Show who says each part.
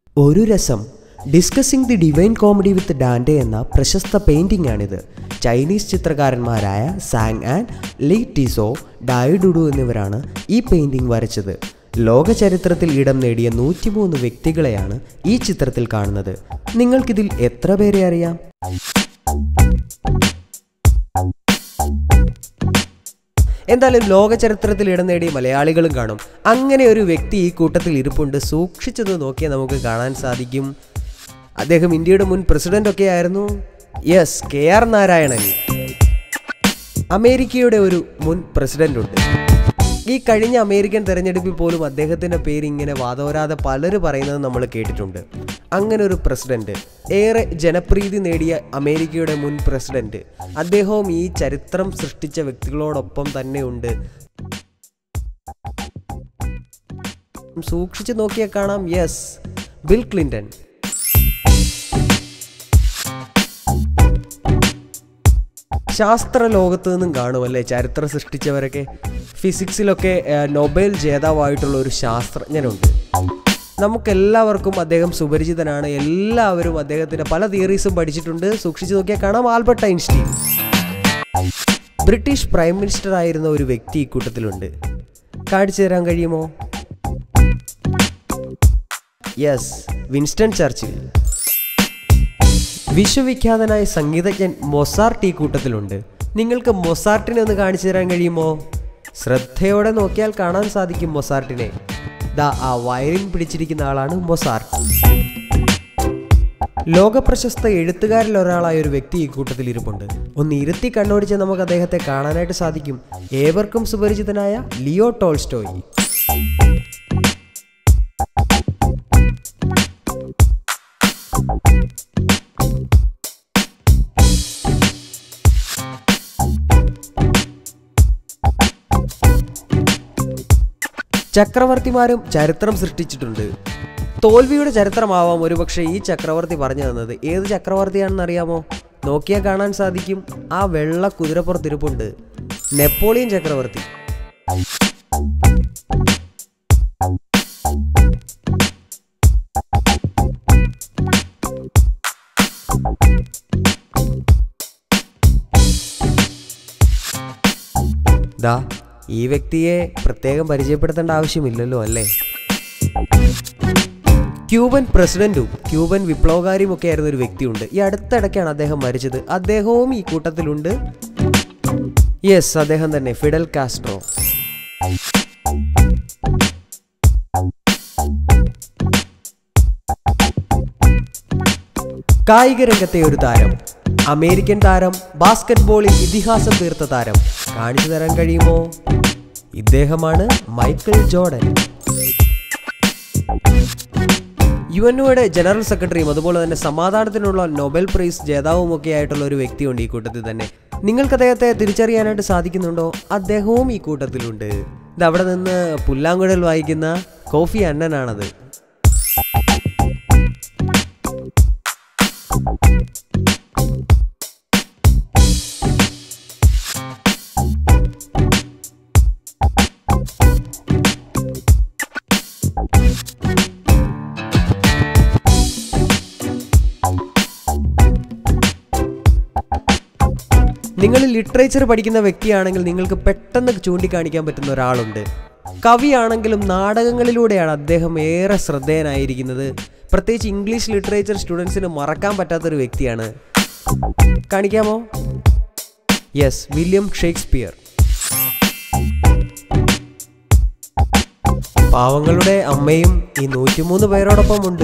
Speaker 1: ഒരു രസം discussing the divine comedy with Dante എന്ന പ്രശസ്ത പെയിൻറ്റിംഗ് ആണിത് ചൈനീസ് ചിത്രകാരന്മാരായ സാങ് ആൻഡ് ലീ ടിസോ ഡായിഡുഡു എന്നിവരാണ് ഈ പെയിൻറ്റിംഗ് വരച്ചത് ലോക ചരിത്രത്തിൽ ഇടം നേടിയ നൂറ്റിമൂന്ന് വ്യക്തികളെയാണ് ഈ ചിത്രത്തിൽ കാണുന്നത് നിങ്ങൾക്കിതിൽ എത്ര പേരെ അറിയാം എന്തായാലും ലോക ചരിത്രത്തിൽ ഇടം നേടിയ മലയാളികളും കാണും അങ്ങനെ ഒരു വ്യക്തി ഈ കൂട്ടത്തിൽ ഇരിപ്പുണ്ട് സൂക്ഷിച്ചത് നോക്കിയാൽ നമുക്ക് കാണാൻ സാധിക്കും അദ്ദേഹം ഇന്ത്യയുടെ മുൻ പ്രസിഡന്റ് ഒക്കെ ആയിരുന്നു യെസ് കെ ആർ നാരായണൻ അമേരിക്കയുടെ ഒരു മുൻ പ്രസിഡന്റ് ഉണ്ട് ഈ കഴിഞ്ഞ അമേരിക്കൻ തെരഞ്ഞെടുപ്പിൽ പോലും അദ്ദേഹത്തിൻ്റെ പേര് ഇങ്ങനെ വാദോരാതെ പലരും പറയുന്നത് നമ്മൾ കേട്ടിട്ടുണ്ട് അങ്ങനെ ഒരു പ്രസിഡന്റ് ഏറെ ജനപ്രീതി നേടിയ അമേരിക്കയുടെ മുൻ പ്രസിഡന്റ് അദ്ദേഹവും ഈ ചരിത്രം സൃഷ്ടിച്ച വ്യക്തികളോടൊപ്പം തന്നെയുണ്ട് സൂക്ഷിച്ചു നോക്കിയാൽ കാണാം യെസ് ബിൽ ക്ലിന്റൺ ശാസ്ത്ര ലോകത്ത് നിന്നും കാണുമല്ലേ ചരിത്രം സൃഷ്ടിച്ചവരൊക്കെ ഫിസിക്സിലൊക്കെ ഏഹ്, നൊബേൽ ജേതാവായിട്ടുള്ള ഒരു ശാസ്ത്രജ്ഞനുണ്ട് നമുക്കെല്ലാവർക്കും അദ്ദേഹം സുപരിചിതനാണ് എല്ലാവരും അദ്ദേഹത്തിൻ്റെ പല തിയറീസും പഠിച്ചിട്ടുണ്ട് സൂക്ഷിച്ചു നോക്കിയാൽ കാണാം Albert Einstein British prime minister ആയിരുന്ന ഒരു വ്യക്തി ഈ കൂട്ടത്തിലുണ്ട് കാണിച്ചു തരാൻ കഴിയുമോ യെസ് വിൻസ്റ്റൺ ചർച്ചിൽ വിശ്വവിഖ്യാതനായ സംഗീതജ്ഞൻ മൊസാർട്ട് ഈ കൂട്ടത്തിലുണ്ട് നിങ്ങൾക്ക് മൊസാർട്ടിനെ ഒന്ന് കാണിച്ചു തരാൻ കഴിയുമോ ശ്രദ്ധയോടെ നോക്കിയാൽ കാണാൻ സാധിക്കും മൊസാർട്ടിനെ ദാ ആ വയലിൻ പിടിച്ചിരിക്കുന്ന ആളാണ് മൊസാർട്ട് ലോകപ്രശസ്ത എഴുത്തുകാരിൽ ഒരാളായ ഒരു വ്യക്തി ഈ കൂട്ടത്തിൽ ഇരിപ്പുണ്ട് ഒന്ന് ഇരുത്തി കണ്ണോടിച്ച് നമുക്ക് അദ്ദേഹത്തെ കാണാനായിട്ട് സാധിക്കും ഏവർക്കും സുപരിചിതനായ ലിയോ ടോൾസ്റ്റോയി ചക്രവർത്തിമാരും ചരിത്രം സൃഷ്ടിച്ചിട്ടുണ്ട് തോൽവിയുടെ ചരിത്രമാവാം ഒരുപക്ഷെ ഈ ചക്രവർത്തി പറഞ്ഞു തന്നത് ഏത് ചക്രവർത്തിയാണെന്ന് അറിയാമോ നോക്കിയാൽ കാണാൻ സാധിക്കും ആ വെള്ള കുതിരപ്പുറത്തിരിപ്പുണ്ട് നെപ്പോളിയൻ ചക്രവർത്തി ദാ ഈ വ്യക്തിയെ പ്രത്യേകം പരിചയപ്പെടുത്തേണ്ട ആവശ്യമില്ലല്ലോ അല്ലേ ക്യൂബൻ പ്രസിഡന്റും ക്യൂബൻ വിപ്ലവകാരിയും ഒക്കെ ആയിരുന്ന ഒരു വ്യക്തിയുണ്ട് ഈ അടുത്തിടയ്ക്കാണ് അദ്ദേഹം മരിച്ചത് അദ്ദേഹവും ഈ കൂട്ടത്തിലുണ്ട് യെസ് അദ്ദേഹം തന്നെ ഫിഡൽ കാസ്ട്രോ കായിക രംഗത്തെ ഒരു താരം അമേരിക്കൻ താരം ബാസ്കറ്റ്ബോളിൽ ഇതിഹാസം തീർത്ത താരം കാണിച്ചു തരാൻ കഴിയുമോ ഇദ്ദേഹമാണ് മൈക്കിൾ ജോർഡൻ യു എൻ ഒയുടെ ജനറൽ സെക്രട്ടറിയും അതുപോലെ തന്നെ സമാധാനത്തിനുള്ള നൊബൽ പ്രൈസ് ജേതാവും ഒക്കെ ആയിട്ടുള്ള ഒരു വ്യക്തിയുണ്ട് ഈ കൂട്ടത്തിൽ തന്നെ നിങ്ങൾക്ക് അദ്ദേഹത്തെ തിരിച്ചറിയാനായിട്ട് സാധിക്കുന്നുണ്ടോ അദ്ദേഹവും ഈ കൂട്ടത്തിലുണ്ട് ഇത് അവിടെ നിന്ന് പുല്ലാങ്കുഴൽ വായിക്കുന്ന കോഫി അണ്ണനാണത് നിങ്ങൾ ലിറ്ററേച്ചർ പഠിക്കുന്ന വ്യക്തിയാണെങ്കിൽ നിങ്ങൾക്ക് പെട്ടെന്ന് ചൂണ്ടിക്കാണിക്കാൻ പറ്റുന്ന ഒരാളുണ്ട് കവിയാണെങ്കിലും നാടകങ്ങളിലൂടെയാണ് അദ്ദേഹം ഏറെ ശ്രദ്ധേയനായിരിക്കുന്നത് പ്രത്യേകിച്ച് ഇംഗ്ലീഷ് ലിറ്ററേച്ചർ സ്റ്റുഡൻസിന് മറക്കാൻ പറ്റാത്തൊരു വ്യക്തിയാണ് കാണിക്കാമോ യെസ് വില്യം ഷേക്സ്പിയർ പാവങ്ങളുടെ അമ്മയും ഈ നൂറ്റിമൂന്ന് പേരോടൊപ്പം ഉണ്ട്